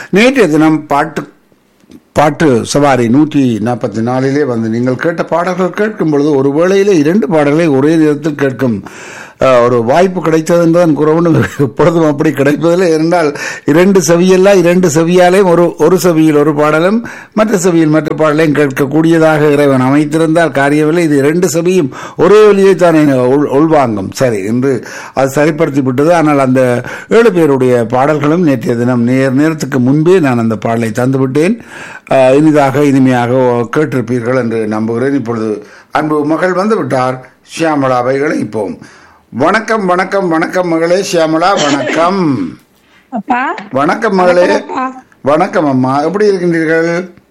நேற்றைய தினம் பாட்டு பாட்டு சவாரி நூற்றி நாற்பத்தி நாலிலே வந்து நீங்கள் கேட்ட பாடல்கள் கேட்கும் பொழுது ஒரு வேளையிலே இரண்டு பாடல்களை ஒரே நேரத்தில் கேட்கும் அஹ், ஒரு வாய்ப்பு கிடைத்தது என்றுதான் கூற வேண்டும் எப்பொழுதும் அப்படி கிடைப்பதில்லை என்றால் இரண்டு செவியெல்லாம் இரண்டு செவியாலே ஒரு ஒரு செவியில் ஒரு பாடலும் மற்ற செவியில் மற்ற பாடலையும் கேட்கக்கூடியதாக இறைவன் அமைத்திருந்தால் காரியமில்லை இது இரண்டு செவியும் ஒரே வழியை தானே உள்- உள்வாங்கும் சரி என்று அது சரிப்படுத்தி விட்டது ஆனால் அந்த ஏழு பேருடைய பாடல்களும் நேற்றைய தினம் நேர் நேரத்துக்கு முன்பே நான் அந்த பாடலை தந்து விட்டேன் ஆஹ், இனிதாக இனிமையாக கேட்டிருப்பீர்கள் என்று நம்புகிறேன் இப்பொழுது அன்பு மகள் வந்து விட்டார் ஷியாமலாவை இணைப்போம் வணக்கம் வணக்கம் வணக்கம் மகளே ஷியாமலா வணக்கம் அப்பா வணக்கம் மகளே அப்பா வணக்கம் அம்மா எப்படி இருக்கின்றீர்கள்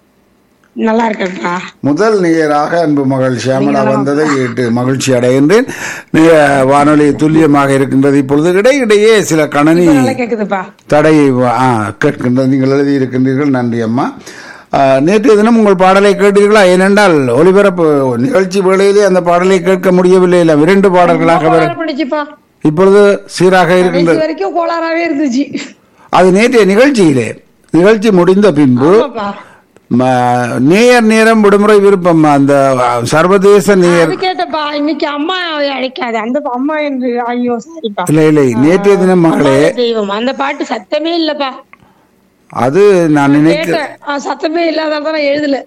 நல்லா இருக்கேன்ப்பா முதல் நேயராக அன்பு மகள் ஷியாமலா வந்ததை கேட்டு மகிழ்ச்சி அடைகின்றேன் நீ- வானொலி துல்லியமாக இருக்கின்றது இப்பொழுது இடையிடையே சில கணனி நல்லா கேக்குதுப்பா தடை ஆ, கேட்கின்றது நீங்கள் எழுதி இருக்கின்றீர்கள் நன்றி அம்மா ஆ, நேற்றைய தினம் உங்கள் பாடலை கேட்டீர்களா ஏனென்றால் ஒலிபரப்பு நிகழ்ச்சி வேளையிலே அந்த பாடலை கேட்க முடியவில்லை இல்லை இரண்டு பாடல்களாக வர கோளாறு பண்ணிச்சுப்பா இப்பொழுது சீராக கடைசி இருக்கின்றது வரைக்கும் கோளாறாவே இருந்துச்சு அது நேற்றைய நிகழ்ச்சியிலே நிகழ்ச்சி முடிந்த பின்பு ஆமாப்பா ம- நேயர் நேரம் விடுமுறை விருப்பம் அந்த அ, சர்வதேச நேயர் அது கேட்டப்பா இன்னைக்கு அம்மா அழைக்காது அந்த அம்மா என்று ஐயோ சாரிப்பா இல்லை இல்லை நேற்றைய தினம் மகளே தெய்வம் அந்த பாட்டு சத்தமே இல்லப்பா அது நான் நினைக்க கேட்டேன் ஆ, சத்தமே இல்லாதால தான் நான் எழுதல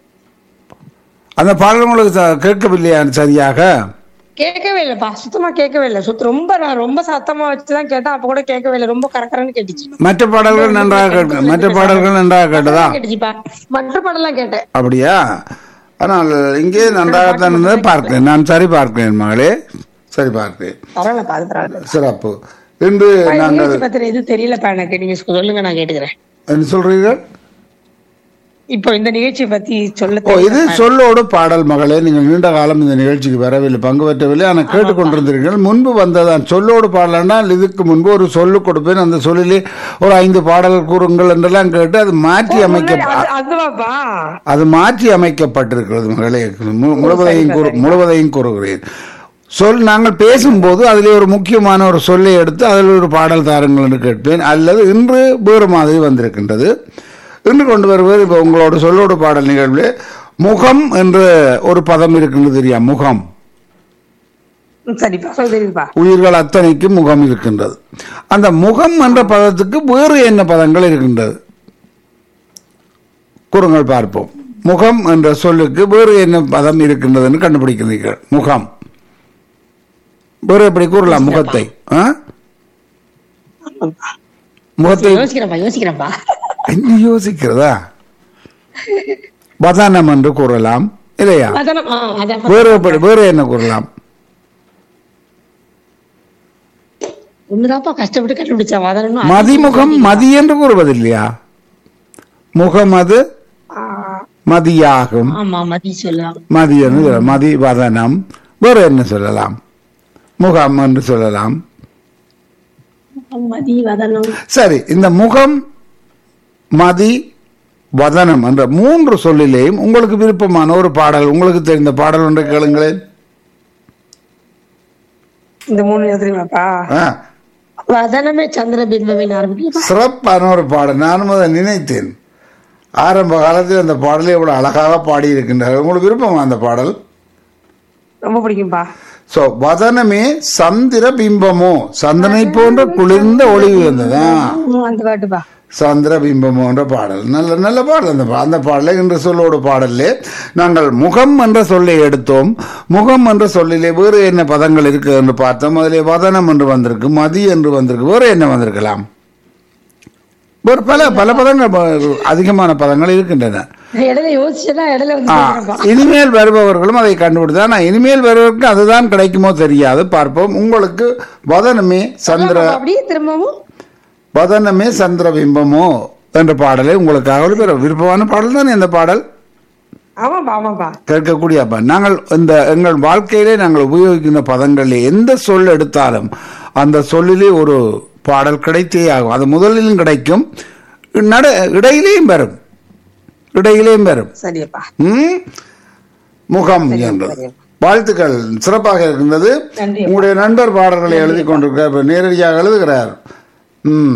அந்த பாடல் உங்களுக்கு ச- கேட்கவில்லையா சரியாக கேட்கவே இல்லப்பா சுத்தமா கேட்கவே இல்லை சுத்த ரொம்ப நான் ரொம்ப சத்தமா வச்சுதான் கேட்டேன் அப்ப கூட கேட்கவே இல்லை ரொம்ப கரகரன்னு கேட்டுச்சு மற்ற பாடல்கள் நன்றாக கேட்க மற்ற பாடல்கள் நன்றாக கேட்டதா கேட்டுச்சுப்பா மற்ற பாடலாம் கேட்டேன் அப்படியா ஆனால் இங்கே நன்றாகத்தான் இருந்ததை பார்க்கிறேன் நான் சரி பார்க்கிறேன் மகளே சரி பார்க்கிறேன் பரவாயில்லப்பா அது பரவாயில்ல சிறப்பு இன்று நாங்கள் நிகழ்ச்சி பத்தின இது தெரியலப்பா எனக்கு நீங்க சொல்லுங்க நான் கேட்டுக்கிறேன் என்ன சொல்றீர்கள் இப்போ இந்த நிகழ்ச்சியை பத்தி சொல்ல ஓ இது சொல்லோடு பாடல் மகளே நீங்கள் நீண்ட காலம் இந்த நிகழ்ச்சிக்கு வரவில்லை பங்கு பெற்றவில்லை ஆனால் கேட்டுக்கொண்டிருந்தீர்கள் முன்பு வந்ததான் சொல்லோடு பாடலானால் இதுக்கு முன்பு ஒரு சொல்லு கொடுப்பேன் அந்த சொல்லிலே ஒரு ஐந்து பாடல் கூறுங்கள் என்றெல்லாம் கேட்டு அது மாற்றி அமைக்க அது- அதுவாப்பா அது மாற்றி அமைக்கப்பட்டிருக்கிறது மகளே மு- முழுவதையும் கூறு- முழுவதையும் கூறுகிறேன் சொல் நாங்கள் பேசும்போது அதிலே ஒரு முக்கியமான ஒரு சொல்லை எடுத்து அதில் ஒரு பாடல் தாருங்கள் என்று கேட்பேன் அல்லது இன்று வேறு மாதிரி வந்திருக்கின்றது இன்று கொண்டு வருவது இப்போ உங்களோட சொல்லோடு பாடல் நிகழ்வில் முகம் என்ற ஒரு பதம் இருக்கின்றது தெரியா முகம் ம், சரிப்பா சொல்ல தெரியுதுப்பா உயிர்கள் அத்தனைக்கும் முகம் இருக்கின்றது அந்த முகம் என்ற பதத்துக்கு வேறு என்ன பதங்கள் இருக்கின்றது கூறுங்கள் பார்ப்போம் முகம் என்ற சொல்லுக்கு வேறு என்ன பதம் இருக்கின்றதுன்னு கண்டுபிடிக்கிறீர்கள் முகம் வேறு எப்படி கூறலாம் முகத்தை ஆ? ஆமாப்பா. முகத்தை யோசிக்கிறேன்ப்பா யோசிக்கிறேன்ப்பா என்ன யோசிக்கிறதா வதனம் என்று கூறலாம் இல்லையா அதான ஆ, அதான் வேறு எப்படி வேறு என்ன கூறலாம் ஒண்ணுதான்ப்பா கஷ்டப்பட்டு கண்டுபிடிச்சா வதனம்னு மதிமுகம் மதி என்று கூறுவது இல்லையா முகம் அது ஆ, மதியாகும் ஆமா மதி சொல்லலாம் மதி என்று சொல்லலாம். மதி வதனம் வேறு என்ன சொல்லலாம் முகம் என்று சொல்லலாம் மதி வதனம் சரி இந்த முகம் மதி வதனம் என்ற மூன்று சொல்லிலேயும் உங்களுக்கு விருப்பமான ஒரு பாடல் உங்களுக்கு தெரிந்த பாடல் ஒன்றை கேளுங்களேன் இந்த மூணு தெரியுமாப்பா ஆ, வதனமே சந்திர பிம்பமின் ஆரம்பிக்கலாம் சிறப்பான ஒரு பாடல் நானும் அதை நினைத்தேன் ஆரம்ப காலத்தில் அந்த பாடலை எவ்வளவு அழகாக பாடி இருக்கின்றார் உங்களுக்கு விருப்பமா அந்த பாடல் ரொம்ப பிடிக்கும்பா சோ வதனமே சந்திர பிம்பமோ சந்தனை போன்ற குளிர்ந்த ஒளி வந்ததா ம், அந்த பாட்டுப்பா சந்திர பிம்பமோ என்ற பாடல் நல்ல நல்ல பாடல் அந்த பா- அந்த பாடலை என்ற சொல்லோடு பாடலே நாங்கள் முகம் என்ற சொல்லை எடுத்தோம் முகம் என்ற சொல்லிலே வேறு என்ன பதங்கள் இருக்கு என்று பார்த்தோம் அதிலே வதனம் என்று வந்திருக்கு மதி என்று வந்திருக்கு வேறு என்ன வந்திருக்கலாம் வேறு பல பல பதங்கள் ப- அதிகமான பதங்கள் இருக்கின்றன இடையில யோசிச்சா இடையில வந்து ஆ, சொல்றேன்ப்பா. இனிமேல் வருபவர்களும் அதை கண்டுபிடித்தா நான் இனிமேல் வருவதற்கு அதுதான் கிடைக்குமோ தெரியாது பார்ப்போம் உங்களுக்கு வதனமே சந்திர சொல்லலாமா அப்படியே திரும்பவும் வதனமே சந்திர பிம்பமோ என்ற பாடலை உங்களுக்காக ஒரு பெரு- விருப்பமான பாடல் தானே இந்த பாடல் ஆமாப்பா ஆமாப்பா கேட்கக்கூடிய அப்ப நாங்கள் இந்த எங்கள் வாழ்க்கையிலே நாங்கள் உபயோகிக்கின்ற பதங்களில் எந்த சொல் எடுத்தாலும் அந்த சொல்லிலே ஒரு பாடல் கிடைத்தே ஆகும் அது முதலிலும் கிடைக்கும் நட இடையிலேயும் வரும் இடையிலேயும் வரும் சரியப்பா ம்? முகம் என்றது வாழ்த்துக்கள் சிறப்பாக இருக்கின்றது நன்றி. உங்களுடைய நண்பர் பாடல்களை எழுதி கொண்டிருக்கிறார் இப்ப நேரடியாக எழுதுகிறார் ம்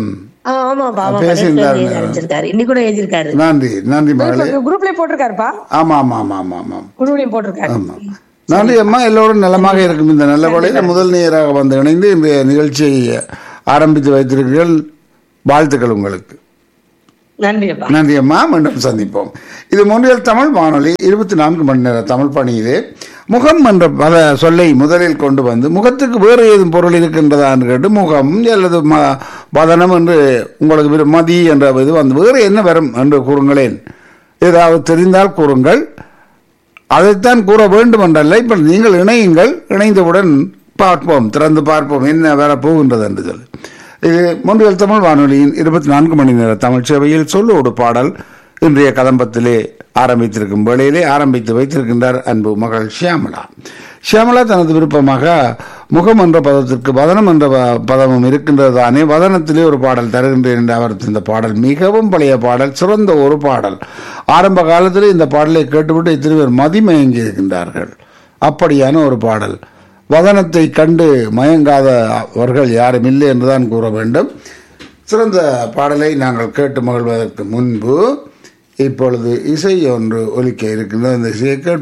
ஆ, ஆமாப்பா ஆமாப்பா பேசியிருந்தாரு. நேத்து எழுதி அனுப்பிச்சிருக்காரு இன்னைக்கு கூட எழுதியிருக்காரு நன்றி நன்றி மகளே குரூப்லயே போட்டிருக்காருப்பா ஆமா ஆமா ஆமா ஆமா ஆமாம் குரூப்லயும் போட்டிருக்காரு ஆமா நன்றி அம்மா எல்லோரும் நலமாக இருக்கும் இந்த நல்ல வேளையில முதல் நேராக வந்து இணைந்து இந்த நிகழ்ச்சியை ஆரம்பித்து வைத்திருக்கிறீர்கள் வாழ்த்துக்கள் உங்களுக்கு நன்றி அப்பா நன்றி அம்மா மீண்டும் சந்திப்போம் இது மொழியல் தமிழ் வானொலி இருபத்தி நான்கு மணி நேர தமிழ் பணியிலே முகம் என்ற பல சொல்லை முதலில் கொண்டு வந்து முகத்துக்கு வேறு ஏதும் பொருள் இருக்கின்றதா என்று கேட்டு முகம் அல்லது ம வதனம் என்று உங்களுக்கு விரு- மதி என்ற இது வந்து வேறு என்ன வரும் என்று கூறுங்களேன் ஏதாவது தெரிந்தால் கூறுங்கள் அதைத்தான் கூற வேண்டும் என்றல்ல இப்ப நீங்கள் இணையுங்கள் இணைந்தவுடன் பார்ப்போம் திறந்து பார்ப்போம் என்ன வர போகின்றது என்று சொல்லி இது மொன்றியல் தமிழ் வானொலியின் இருபத்தி நான்கு மணி நேர தமிழ் சேவையில் சொல்லோடு பாடல் இன்றைய கதம்பத்திலே ஆரம்பித்திருக்கும் வேளையிலே ஆரம்பித்து வைத்திருக்கின்றார் அன்பு மகள் ஷியாமலா ஷியாமலா தனது விருப்பமாக முகம் என்ற பதத்திற்கு வதனம் என்ற ப- பதமும் இருக்கின்றது தானே வதனத்திலே ஒரு பாடல் தருகின்றேன் என்று அவர் இந்த பாடல் மிகவும் பழைய பாடல் சிறந்த ஒரு பாடல் ஆரம்ப காலத்திலே இந்த பாடலை கேட்டுவிட்டு இத்தனை பேர் மதிமயங்கி இருக்கின்றார்கள் அப்படியான ஒரு பாடல் வதனத்தை கண்டு மயங்காத அவர்கள் யாரும் இல்லை என்றுதான் கூற வேண்டும் சிறந்த பாடலை நாங்கள் கேட்டு மகிழ்வதற்கு முன்பு இப்பொழுது இசை ஒன்று ஒலிக்க இருக்கின்றது அந்த இசையை கேட்டு